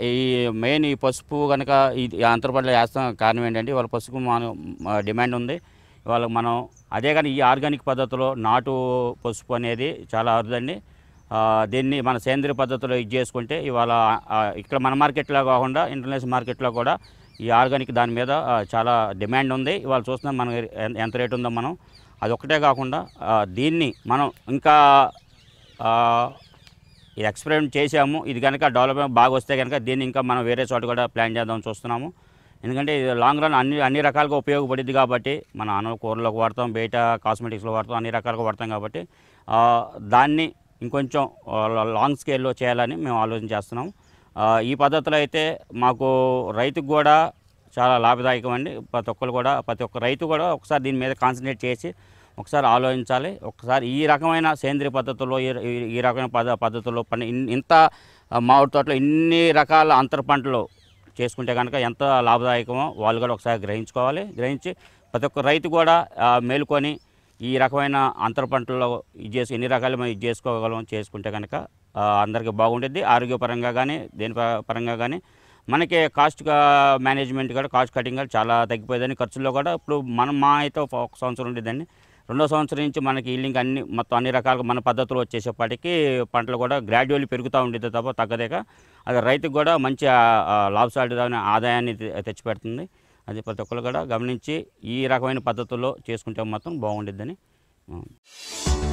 ఈ మెయిన్ ఈ పసుపు కనుక ఇది అంతర పంటలు వేస్తాం కారణం ఏంటంటే వాళ్ళ పసుపు మనం మా డిమాండ్ ఉంది ఇవాళ మనం అదే కానీ ఈ ఆర్గానిక్ పద్ధతిలో నాటు పసుపు అనేది చాలా అరుదండి ఆ, దీన్ని మన సేంద్రియ పద్ధతిలో ఇది చేసుకుంటే ఇవాళ ఆ, ఇక్కడ మన మార్కెట్లో కాకుండా ఇంటర్నేషనల్ మార్కెట్లో కూడా ఈ ఆర్గానిక్ దాని మీద ఆ, చాలా డిమాండ్ ఉంది ఇవాళ చూస్తున్నాం మనం ఎ- ఎంత రేట్ ఉందో మనం అది ఒకటే కాకుండా ఆ, దీన్ని మనం ఇంకా ఆ, ఈ ఎక్స్పెరిమెంట్ చేసాము ఇది కనుక డెవలప్మెంట్ బాగా వస్తే కనుక దీన్ని ఇంకా మనం వేరే చోట కూడా ప్లాన్ చేద్దాం చూస్తున్నాము ఎందుకంటే ఇది లాంగ్ రన్ అన్ని అన్ని రకాలుగా ఉపయోగపడింది కాబట్టి మన అన్న కూరలోకి వాడతాం బయట కాస్మెటిక్స్లో వాడతాం అన్ని రకాలుగా వాడతాం కాబట్టి ఆ, దాన్ని ఇంకొంచెం ఆ, లాంగ్ స్కేల్లో చేయాలని మేము ఆలోచన చేస్తున్నాం ఆ, ఈ పద్ధతిలో అయితే మాకు రైతుకు కూడా చాలా లాభదాయకం అండి ప్రతి ఒక్కరు కూడా ప్రతి ఒక్క రైతు కూడా ఒకసారి దీని మీద కాన్సన్ట్రేట్ చేసి ఒకసారి ఆలోచించాలి ఒకసారి ఈ రకమైన సేంద్రియ పద్ధతుల్లో ఈ ఈ- ఈ రకమైన పద పద్ధతుల్లో పని ఇన్- ఇంత ఆ, మామిడి తోటలో ఇన్ని రకాల అంతర పంటలు చేసుకుంటే కనుక ఎంత లాభదాయకమో వాళ్ళు కూడా ఒకసారి గ్రహించుకోవాలి గ్రహించి ప్రతి ఒక్క రైతు కూడా ఆ, మేలుకొని ఈ రకమైన అంతర పంటల్లో ఇది చేసి ఎన్ని రకాలు మనం ఇది చేసుకోగలం చేసుకుంటే కనుక ఆ, అందరికీ బాగుంటుంది ఆరోగ్యపరంగా కానీ దేని ప- పరంగా కానీ మనకి కాస్ట్ మేనేజ్మెంట్ కూడా కాస్ట్ కటింగ్ కూడా చాలా తగ్గిపోయిందని ఖర్చుల్లో కూడా ఇప్పుడు మనం మా అయితే ఒక ఒక సంవత్సరం ఉండేదండి రెండో సంవత్సరం నుంచి మనకి ఈల్డింగ్ అన్ని మొత్తం అన్ని రకాలుగా మన పద్ధతులు వచ్చేసేపటికి పంటలు కూడా గ్రాడ్యువల్లీ పెరుగుతూ ఉండేది తప్ప తగ్గదేక అది రైతుకు కూడా మంచి ఆ, ఆ, లాభసాటిదైన ఆదాయాన్ని తె- తెచ్చిపెడుతుంది అది ప్రతి ఒక్కరు కూడా గమనించి ఈ రకమైన పద్ధతుల్లో చేసుకుంటే మాత్రం బాగుండిద్దని